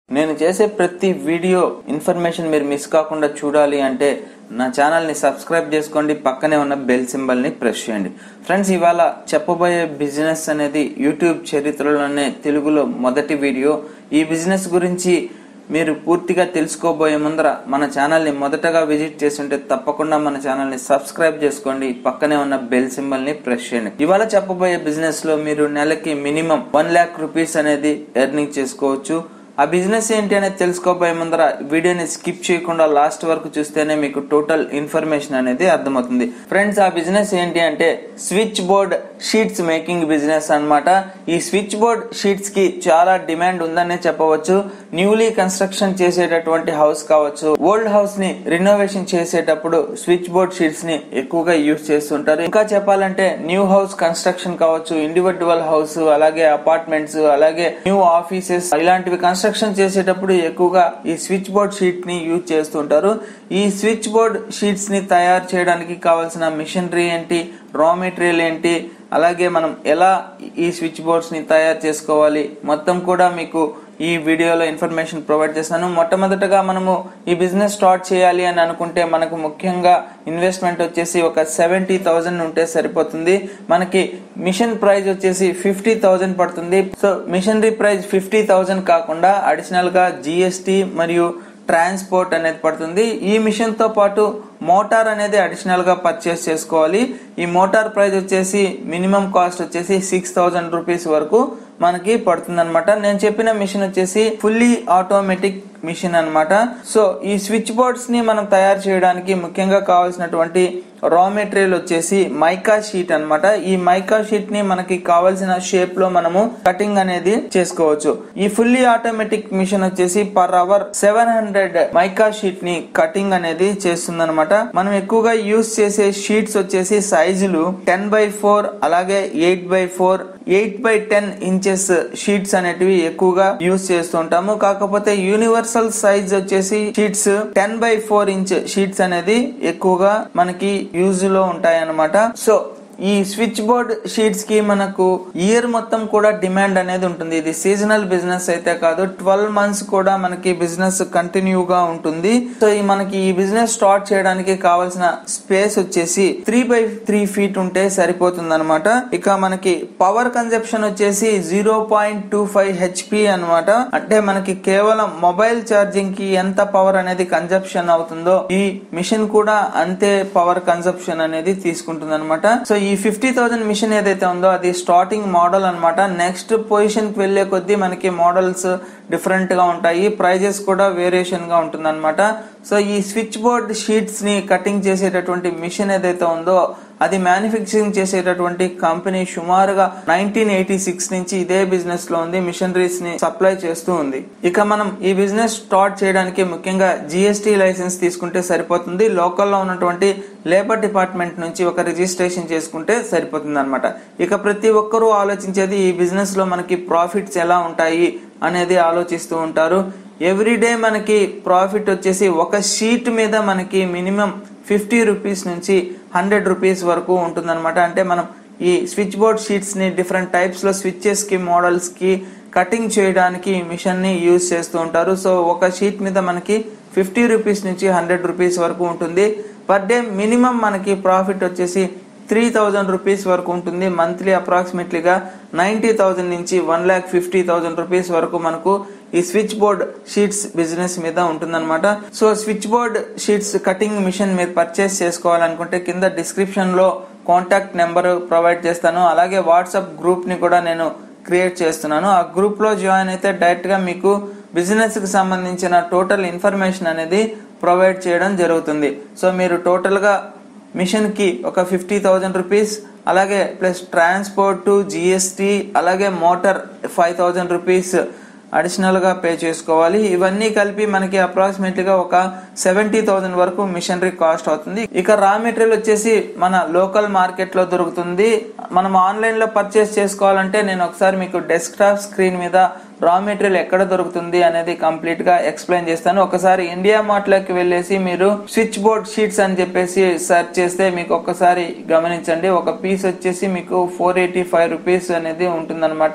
నేను చేసే ప్రతి వీడియో ఇన్ఫర్మేషన్ మీరు మిస్ కాకుండా చూడాలి అంటే నా ఛానల్ని సబ్స్క్రైబ్ చేసుకోండి పక్కనే ఉన్న బెల్ సింబల్ని ప్రెస్ చేయండి ఫ్రెండ్స్ ఇవాళ చెప్పబోయే బిజినెస్ అనేది యూట్యూబ్ చరిత్రలోనే తెలుగులో మొదటి వీడియో ఈ బిజినెస్ గురించి మీరు పూర్తిగా తెలుసుకోబోయే ముందర మన ఛానల్ని మొదటగా విజిట్ చేస్తుంటే తప్పకుండా మన ఛానల్ని సబ్స్క్రైబ్ చేసుకోండి పక్కనే ఉన్న బెల్ సింబల్ని ప్రెస్ చేయండి ఇవాళ చెప్పబోయే బిజినెస్ లో మీరు నెలకి మినిమం వన్ ల్యాక్ రూపీస్ అనేది ఎర్నింగ్ చేసుకోవచ్చు ఆ బిజినెస్ ఏంటి అనేది తెలుసుకోబోయే ముందర వీడియోని స్కిప్ చేయకుండా లాస్ట్ వరకు చూస్తేనే మీకు టోటల్ ఇన్ఫర్మేషన్ అనేది అర్థమవుతుంది ఫ్రెండ్స్ ఆ బిజినెస్ ఏంటి అంటే switch board sheets making business అన్నమాట ఈ స్విచ్ బోర్డ్ షీట్స్ కి చాలా డిమాండ్ ఉందనే చెప్పవచ్చు న్యూలీ కన్స్ట్రక్షన్ చేసేటటువంటి హౌస్ కావచ్చు ఓల్డ్ హౌస్ ని రినోవేషన్ చేసేటప్పుడు స్విచ్ బోర్డ్ షీట్స్ ని ఎక్కువగా యూజ్ చేస్తుంటారు ఇంకా చెప్పాలంటే న్యూ హౌస్ కన్స్ట్రక్షన్ కావచ్చు ఇండివిజువల్ హౌస్ అలాగే అపార్ట్మెంట్స్ అలాగే న్యూ ఆఫీసెస్ ఇలాంటివి కన్స్ట్రక్షన్ చేసేటప్పుడు ఎక్కువగా ఈ స్విచ్ బోర్డ్ షీట్ ని యూజ్ చేస్తుంటారు ఈ స్విచ్ బోర్డ్ షీట్స్ ని తయారు చేయడానికి కావాల్సిన మిషనరీ ఏంటి రా మెటీరియల్ ఏంటి అలాగే మనం ఎలా ఈ స్విచ్ బోర్డ్స్ ని తయారు చేసుకోవాలి మొత్తం కూడా మీకు ఈ వీడియోలో ఇన్ఫర్మేషన్ ప్రొవైడ్ చేస్తాను మొట్టమొదటగా మనము ఈ బిజినెస్ స్టార్ట్ చేయాలి అని అనుకుంటే మనకు ముఖ్యంగా ఇన్వెస్ట్మెంట్ వచ్చేసి ఒక సెవెంటీ థౌసండ్ ఉంటే సరిపోతుంది మనకి మిషన్ ప్రైస్ వచ్చేసి ఫిఫ్టీ థౌసండ్ పడుతుంది so machinery price fifty thousand కాకుండా అడిషనల్ గా జిఎస్టి మరియు ట్రాన్స్పోర్ట్ అనేది పడుతుంది ఈ మిషన్ తో పాటు మోటార్ అనేది అడిషనల్ గా పర్చేస్ చేసుకోవాలి ఈ మోటార్ ప్రైస్ వచ్చేసి మినిమం కాస్ట్ వచ్చేసి సిక్స్ థౌసండ్ రూపీస్ వరకు మనకి పడుతుంది అనమాట నేను చెప్పిన మిషన్ వచ్చేసి ఫుల్లీ ఆటోమేటిక్ మిషన్ అన్నమాట సో ఈ స్విచ్ బోర్డ్స్ ని మనం తయారు చేయడానికి ముఖ్యంగా కావాల్సినటువంటి రా మెటీరియల్ వచ్చేసి మైకా షీట్ అన్నమాట ఈ మైకా షీట్ ని మనకి కావాల్సిన షేప్ లో మనము కటింగ్ అనేది చేసుకోవచ్చు ఈ ఫుల్లీ ఆటోమేటిక్ మిషన్ వచ్చేసి per hour seven hundred mica sheet ని కటింగ్ అనేది చేస్తుంది మనం ఎక్కువగా యూస్ చేసే షీట్స్ వచ్చేసి సైజులు టెన్ బై ఫోర్ అలాగే eight by four eight by ten inches sheets అనేటివి ఎక్కువగా యూస్ చేస్తుంటాము కాకపోతే యూనివర్సల్ సైజ్ వచ్చేసి sheets ten by four inch sheets అనేది ఎక్కువగా మనకి యూజ్ లో ఉంటాయి అన్నమాట సో ఈ స్విచ్ బోర్డ్ షీట్స్ కి మనకు ఇయర్ మొత్తం కూడా డిమాండ్ అనేది ఉంటుంది ఇది సీజనల్ బిజినెస్ అయితే కాదు ట్వెల్వ్ మంత్స్ కూడా మనకి బిజినెస్ కంటిన్యూగా ఉంటుంది సో ఈ మనకి ఈ బిజినెస్ స్టార్ట్ చేయడానికి కావాల్సిన స్పేస్ వచ్చేసి త్రీ బై త్రీ ఫీట్ ఉంటే సరిపోతుంది అనమాట ఇక మనకి పవర్ కన్జప్షన్ వచ్చేసి zero point two five HP అనమాట అంటే మనకి కేవలం మొబైల్ ఛార్జింగ్ కి ఎంత పవర్ అనేది కన్జప్షన్ అవుతుందో ఈ మిషన్ కూడా అంతే పవర్ కన్జప్షన్ అనేది తీసుకుంటుంది అనమాట సో ఈ ఫిఫ్టీ థౌసండ్ మిషన్ ఏదైతే ఉందో అది స్టార్టింగ్ మోడల్ అన్నమాట నెక్స్ట్ పొజిషన్ కి వెళ్లే కొద్దీ మనకి మోడల్స్ డిఫరెంట్ గా ఉంటాయి ప్రైజెస్ కూడా వేరియేషన్ గా ఉంటుంది సో ఈ స్విచ్ బోర్డ్ షీట్స్ ని కటింగ్ చేసేటటువంటి మిషన్ ఏదైతే ఉందో అది మ్యానుఫ్యాక్చరింగ్ చేసేటటువంటి కంపెనీ సుమారుగా నైన్టీన్ ఎయిటీ సిక్స్ నుంచి ఇదే బిజినెస్ లో ఉంది మిషనరీస్ ని సప్లై చేస్తూ ఉంది ఇక మనం ఈ బిజినెస్ స్టార్ట్ చేయడానికి ముఖ్యంగా జిఎస్టి లైసెన్స్ తీసుకుంటే సరిపోతుంది లోకల్లో ఉన్నటువంటి లేబర్ డిపార్ట్మెంట్ నుంచి ఒక రిజిస్ట్రేషన్ చేసుకుంటే సరిపోతుంది అనమాట ఇక ప్రతి ఒక్కరూ ఆలోచించేది ఈ బిజినెస్ లో మనకి ప్రాఫిట్స్ ఎలా ఉంటాయి అనేది ఆలోచిస్తూ ఉంటారు ఎవ్రీడే మనకి ప్రాఫిట్ వచ్చేసి ఒక షీట్ మీద మనకి మినిమం ఫిఫ్టీ రూపీస్ నుంచి హండ్రెడ్ రూపీస్ వరకు ఉంటుందన్నమాట అంటే మనం ఈ స్విచ్ బోర్డ్ షీట్స్ ని డిఫరెంట్ టైప్స్ లో స్విచ్చెస్ కి మోడల్స్ కి కటింగ్ చేయడానికి ఈ మిషన్ ని యూజ్ చేస్తూ ఉంటారు సో ఒక షీట్ మీద మనకి ఫిఫ్టీ రూపీస్ నుంచి హండ్రెడ్ రూపీస్ వరకు ఉంటుంది పర్ డే మినిమం మనకి ప్రాఫిట్ వచ్చేసి త్రీ థౌజండ్ రూపీస్ వరకు ఉంటుంది మంత్లీ అప్రాక్సిమేట్లీగా నైన్టీ థౌజండ్ నుంచి one lakh fifty thousand rupees వరకు మనకు ఈ స్విచ్ బోర్డ్ షీట్స్ బిజినెస్ మీద ఉంటుందన్నమాట so switch board sheets cutting machine మీరు పర్చేస్ చేసుకోవాలనుకుంటే కింద డిస్క్రిప్షన్ లో కాంటాక్ట్ నెంబర్ ప్రొవైడ్ చేస్తాను అలాగే వాట్సాప్ గ్రూప్ ని కూడా నేను క్రియేట్ చేస్తున్నాను ఆ గ్రూప్ లో జాయిన్ అయితే డైరెక్ట్ గా మీకు బిజినెస్ కి సంబంధించిన టోటల్ ఇన్ఫర్మేషన్ అనేది ప్రొవైడ్ చేయడం జరుగుతుంది సో మీరు టోటల్ గా మిషన్ కి ఒక ఫిఫ్టీ థౌజండ్ రూపీస్ అలాగే ప్లస్ ట్రాన్స్పోర్ట్ జిఎస్టి అలాగే motor five thousand rupees additional గా పే చేసుకోవాలి ఇవన్నీ కలిపి మనకి అప్రాక్సిమేట్లీ గా ఒక సెవెంటీ థౌసండ్ వరకు మిషనరీ కాస్ట్ అవుతుంది ఇక రా మెటీరియల్ వచ్చేసి మన లోకల్ మార్కెట్ లో దొరుకుతుంది మనం ఆన్లైన్ లో పర్చేస్ చేసుకోవాలంటే నేను ఒకసారి మీకు డెస్క్టాప్ స్క్రీన్ మీద రా మెటీరియల్ ఎక్కడ దొరుకుతుంది అనేది కంప్లీట్ గా ఎక్స్ప్లెయిన్ చేస్తాను ఒకసారి ఇండియా మార్ట్ లోకి వెళ్ళేసి మీరు స్విచ్ బోర్డ్ షీట్స్ అని చెప్పేసి సెర్చ్ చేస్తే మీకు ఒక్కసారి గమనించండి ఒక పీస్ వచ్చేసి మీకు ఫోర్ ఎయిటీ ఫైవ్ రూపీస్ అనేది ఉంటుందన్నమాట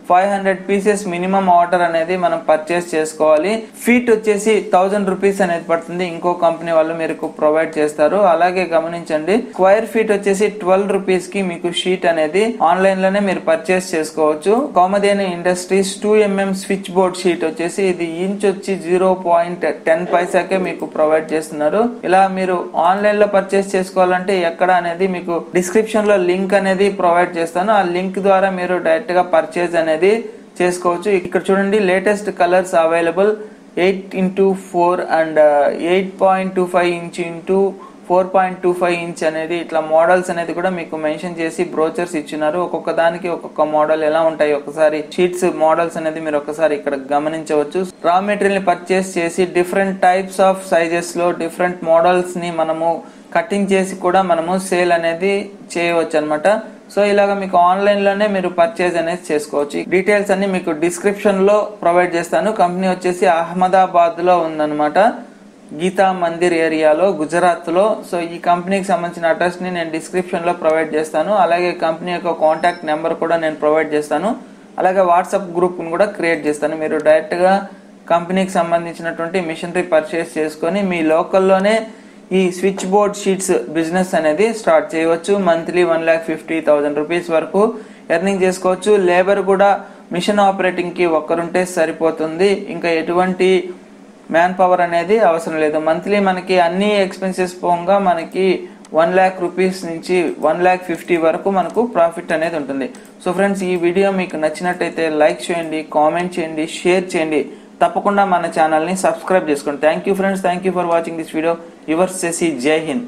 five hundred pieces minimum order అనేది మనం పర్చేస్ చేసుకోవాలి ఫీట్ వచ్చేసి థౌజండ్ రూపీస్ అనేది పడుతుంది ఇంకో కంపెనీ వాళ్ళు మీకు ప్రొవైడ్ చేస్తారు అలాగే గమనించండి స్క్వైర్ ఫీట్ వచ్చేసి ట్వెల్వ్ రూపీస్ కి మీకు షీట్ అనేది ఆన్లైన్ లోనే మీరు పర్చేస్ చేసుకోవచ్చు Kamadhenu industries two MM switch board sheet వచ్చేసి ఇది ఇంచ్ వచ్చి జీరో పాయింట్ టెన్ పైసాకే మీకు ప్రొవైడ్ చేస్తున్నారు ఇలా మీరు ఆన్లైన్ లో పర్చేస్ చేసుకోవాలంటే ఎక్కడ అనేది మీకు డిస్క్రిప్షన్ లో లింక్ అనేది ప్రొవైడ్ చేస్తాను ఆ లింక్ ద్వారా మీరు డైరెక్ట్ గా పర్చేస్ అనేది చేసుకోవచ్చు ఇక్కడ చూడండి latest colours available eight into four and eight point two five inch into four point two five inch అనేది ఇట్లా మోడల్స్ అనేది కూడా మీకు మెన్షన్ చేసి బ్రోచర్స్ ఇచ్చినారు ఒక్కొక్క దానికి ఒక్కొక్క మోడల్ ఎలా ఉంటాయి ఒకసారి షీట్స్ మోడల్స్ అనేది మీరు ఒకసారి ఇక్కడ గమనించవచ్చు రా మెటీరియల్ ని పర్చేస్ చేసి డిఫరెంట్ టైప్స్ ఆఫ్ సైజెస్ లో డిఫరెంట్ మోడల్స్ ని మనము కటింగ్ చేసి కూడా మనము సేల్ అనేది చేయవచ్చు అనమాట సో ఇలాగ మీకు ఆన్లైన్ లోనే మీరు పర్చేజ్ అనేది చేసుకోవచ్చు డీటెయిల్స్ అన్ని మీకు డిస్క్రిప్షన్ లో ప్రొవైడ్ చేస్తాను కంపెనీ వచ్చేసి అహ్మదాబాద్ లో ఉందన్నమాట గీతా మందిర్ ఏరియాలో గుజరాత్ లో సో ఈ కంపెనీకి సంబంధించిన అడ్రస్ ని నేను డిస్క్రిప్షన్ లో ప్రొవైడ్ చేస్తాను అలాగే కంపెనీ యొక్క కాంటాక్ట్ నెంబర్ కూడా నేను ప్రొవైడ్ చేస్తాను అలాగే వాట్సాప్ గ్రూప్ కూడా క్రియేట్ చేస్తాను మీరు డైరెక్ట్ గా కంపెనీకి సంబంధించినటువంటి మిషనరీ పర్చేస్ చేసుకొని మీ లోకల్లోనే ఈ స్విచ్ బోర్డ్ షీట్స్ బిజినెస్ అనేది స్టార్ట్ చేయవచ్చు monthly one lakh fifty thousand rupees వరకు ఎర్నింగ్ చేసుకోవచ్చు లేబర్ కూడా మిషన్ ఆపరేటింగ్ కి ఒక్కరుంటే సరిపోతుంది ఇంకా ఎటువంటి మ్యాన్ పవర్ అనేది అవసరం లేదు మంత్లీ మనకి అన్ని ఎక్స్పెన్సెస్ పోగా మనకి వన్ ల్యాక్ రూపీస్ నుంచి వన్ ల్యాక్ ఫిఫ్టీ వరకు మనకు ప్రాఫిట్ అనేది ఉంటుంది సో ఫ్రెండ్స్ ఈ వీడియో మీకు నచ్చినట్టయితే లైక్ చేయండి కామెంట్ చేయండి షేర్ చేయండి తప్పకుండా మన ఛానల్ని సబ్స్క్రైబ్ చేసుకోండి thank you friends thank you for watching this video your Shashi జై హింద్